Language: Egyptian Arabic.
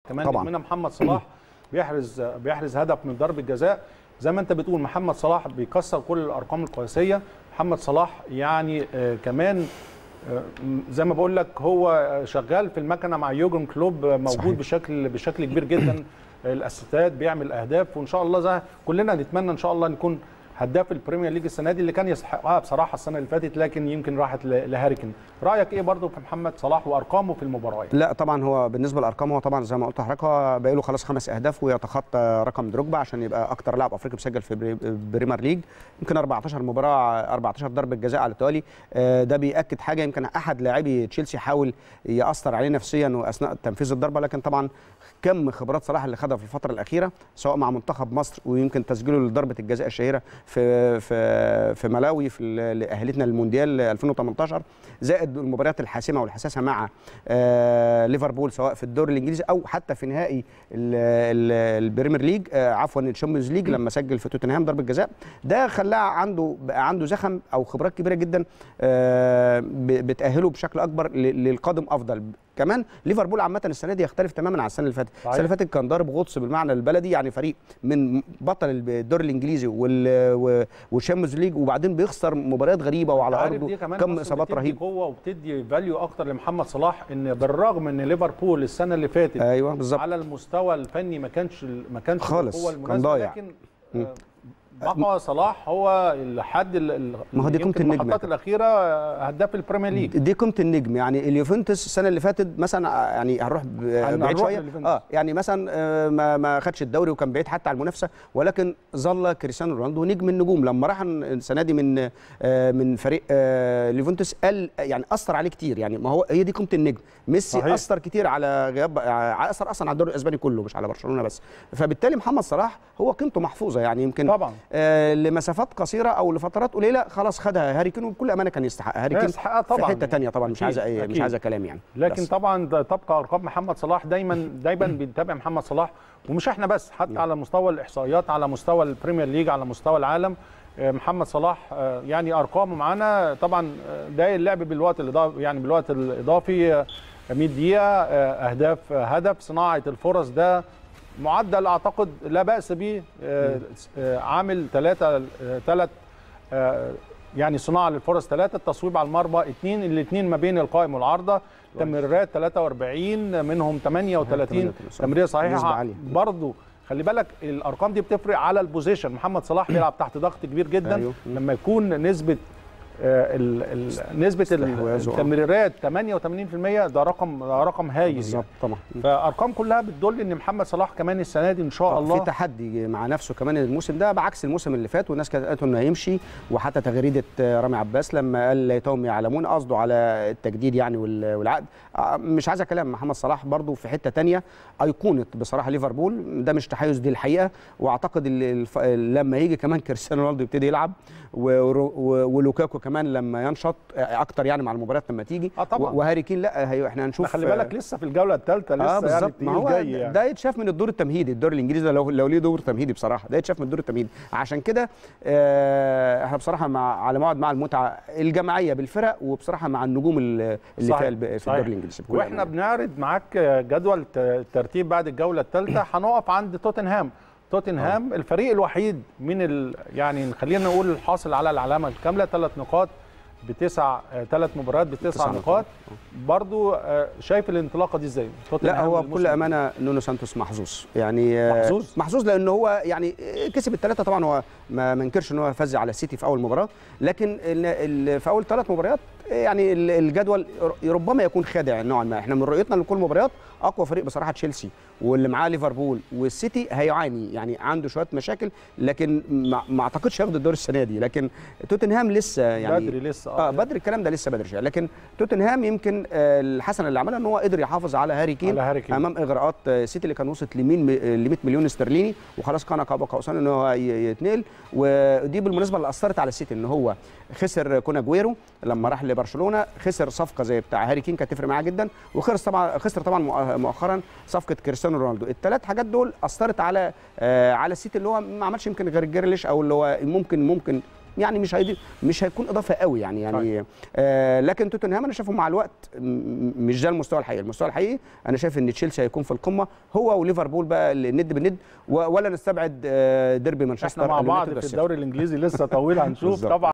كمان طبعاً. نجمنا محمد صلاح بيحرز بيحرز هدف من ضربه جزاء زي ما انت بتقول محمد صلاح بيكسر كل الارقام القياسيه محمد صلاح يعني آه، كمان آه، زي ما بقول لك هو شغال في المكنه مع يوجن كلوب آه، موجود صحيح. بشكل بشكل كبير جدا الاسيستات بيعمل اهداف وان شاء الله زي كلنا نتمنى ان شاء الله نكون هداف البريمير ليج السنه دي اللي كان يستحقها بصراحه السنه اللي فاتت لكن يمكن راحت ل- لهاريكن رايك ايه برضو في محمد صلاح وارقامه في المباريات لا طبعا هو بالنسبه للارقام هو طبعا زي ما قلت لحضرتك هو باقي له خلاص خمس اهداف ويتخطى رقم دروجبا عشان يبقى اكتر لاعب افريقي بيسجل في بري- بريمير ليج يمكن 14 مباراه 14 ضربه جزاء على التوالي آه، ده بياكد حاجه يمكن احد لاعبي تشيلسي حاول ياثر عليه نفسيا واثناء تنفيذ الضربه لكن طبعا كم خبرات صلاح اللي خدها في الفتره الاخيره سواء مع منتخب مصر ويمكن تسجيله لضربه الجزاء الشهيره في في في ملاوي في ال- اللي اهلتنا للمونديال 2018 زائد المباريات الحاسمه والحساسه مع آه، ليفربول سواء في الدوري الانجليزي او حتى في نهائي ال- ال- البريمير ليج آه، عفوا الشامبيونز ليج لما سجل في توتنهام ضربه جزاء ده خلاه عنده بقى عنده زخم او خبرات كبيره جدا آه، ب- بتاهله بشكل اكبر ل- للقادم افضل كمان ليفربول عامه السنه دي يختلف تماما عن السنه اللي فاتت صحيح. السنه اللي فاتت كان ضارب غطس بالمعنى البلدي يعني فريق من بطل الدوري الانجليزي وال- و- والشامبيونز ليج وبعدين بيخسر مباريات غريبه وعلى عارف ارضه دي كمان كم أصلاً اصابات بتدي رهيب قوه وبتدي فاليو اكتر لمحمد صلاح ان بالرغم ان ليفربول السنه اللي فاتت ايوه بالظبط على المستوى الفني ما كانش ما كانش خالص، بالقوة كان المناسبة، ضايع. لكن مم. آه، بقى صلاح هو الحد ال- ال- ما هو دي قيمة يمكن النجم. المحطات الاخيره آه، هداف البريمير ليج دي قيمه النجم يعني اليوفنتوس السنه اللي فاتت مثلا آه، يعني هنروح ب- بعيد هنروح شويه لليوفنتوس. اه يعني مثلا آه، ما ما خدش الدوري وكان بعيد حتى عن المنافسه ولكن ظل كريستيانو رونالدو نجم النجوم لما راح السنه دي من آه، من فريق آه، اليوفنتوس قال يعني اثر عليه كتير يعني ما هو هي دي قيمه النجم ميسي صحيح. اثر كتير على غياب آه، اثر اصلا على الدوري الاسباني كله مش على برشلونه بس فبالتالي محمد صلاح هو قيمته محفوظه يعني يمكن طبعا آه، لمسافات قصيره او لفترات قليله خلاص خدها هاري كين وبكل امانه كان يستحق هاري كين يستحقها في طبعاً. حته تانية طبعا مش أكيد، عايزه أي مش أكيد. عايزه كلام يعني لكن بس. طبعا ده تبقى ارقام محمد صلاح دايما دايما بنتابع محمد صلاح ومش احنا بس حتى نعم. على مستوى الاحصائيات على مستوى البريمير ليج على مستوى العالم آه، محمد صلاح آه، يعني ارقامه معانا طبعا آه، دايق اللعب بالوقت الاضافي يعني بالوقت الاضافي آه، 100 دقيقه آه، اهداف آه، هدف صناعه الفرص ده معدل اعتقد لا باس به آه، آه، عامل ثلاثه ثلاث يعني صناعه للفرص ثلاثه التصويب على المرمى اثنين الاثنين ما بين القائم والعارضه تمريرات 43 منهم 38 تمريره نسبة صحيحه عالية. برضه خلي بالك الارقام دي بتفرق على البوزيشن محمد صلاح بيلعب تحت ضغط كبير جدا أيوه. لما يكون نسبه آه، ال ال نسبه ال- استحواذه، آه. التمريرات 88% ده رقم ده رقم هايل بالظبط يعني. طبعا فارقام كلها بتدل ان محمد صلاح كمان السنه دي ان شاء في الله تحدي مع نفسه كمان الموسم ده بعكس الموسم اللي فات والناس كانت قالت انه هيمشي وحتى تغريده رامي عباس لما قال ليتهم يعلمون قصده على التجديد يعني وال- والعقد آه، مش عايزه كلام محمد صلاح برضو في حته تانية ايقونه بصراحه ليفربول ده مش تحيز دي الحقيقه واعتقد ال- الف... لما يجي كمان كريستيانو رونالدو يبتدي يلعب و... و... ولوكاكو كمان لما ينشط آه، اكتر يعني مع المباريات لما تيجي آه، طبعاً. و- وهاري كين لا هي احنا لا، هنشوف خلي بالك لسه في الجوله الثالثه لسه اه يعني بالظبط ما التقيل هو جاي ده, يعني. ده يتشاف من الدور التمهيدي الدور الانجليزي ده لو لو ليه دور تمهيدي بصراحه ده يتشاف من الدور التمهيدي عشان كده آه احنا بصراحه مع على موعد مع المتعه الجماعيه بالفرق وبصراحه مع النجوم اللي اللي صحيح، فيها الب- في صحيح. الدوري الانجليزي بكل واحنا أمانة. بنعرض معاك جدول الت- الترتيب بعد الجوله الثالثه هنقف عند توتنهام توتنهام الفريق الوحيد من ال... يعني خلينا نقول الحاصل على العلامه الكامله ثلاث نقاط بتسع ثلاث مباريات بتسع تسع نقاط نقاط. برضو آه، شايف الانطلاقه دي ازاي لا توتنهام هو الموسم بكل امانه نونو سانتوس محظوظ يعني آه، محظوظ؟ محظوظ لان هو يعني كسب الثلاثه طبعا هو ما منكرش ان هو فاز على السيتي في اول مباراه لكن ال- ال- في اول ثلاث مباريات يعني ال- الجدول ربما يكون خادع نوعا ما احنا من رؤيتنا لكل المباريات اقوى فريق بصراحه تشيلسي واللي معاه ليفربول والسيتي هيعاني يعني عنده شويه مشاكل لكن ما ما اعتقدش هياخد الدور السنه دي لكن توتنهام لسه يعني بدري لسه اه بدري الكلام ده لسه بدري شويه لكن توتنهام يمكن آه، الحسنه اللي عملها ان هو قدر يحافظ على هاري كين على هاري كين. امام اغراءات آه، سيتي اللي كان وصلت ل 100 مليون استرليني وخلاص كان قاب قوسين ان هو ي- يتنقل ودي بالمناسبه اللي اثرت على السيتي ان هو خسر كون اجويرو لما راح لبرشلونه خسر صفقه زي بتاع هاري كين كانت تفرق معاه جدا وخسر طبعا خسر طبعا مؤ- مؤخرا صفقه كريستيانو رونالدو الثلاث حاجات دول اثرت على آه، على السيتي اللي هو ما عملش يمكن غير جريليش او اللي هو ممكن ممكن يعني مش هيدي مش هيكون اضافه قوي يعني يعني آه لكن توتنهام انا شايفه مع الوقت م- مش ده المستوى الحقيقي المستوى الحقيقي انا شايف ان تشيلسي هيكون في القمه هو وليفربول بقى الند بالند و- ولا نستبعد آه ديربي مانشستر احنا مع بعض اليونايتد في والسيتي. الدوري الانجليزي لسه طويل هنشوف بالظبط. طبعا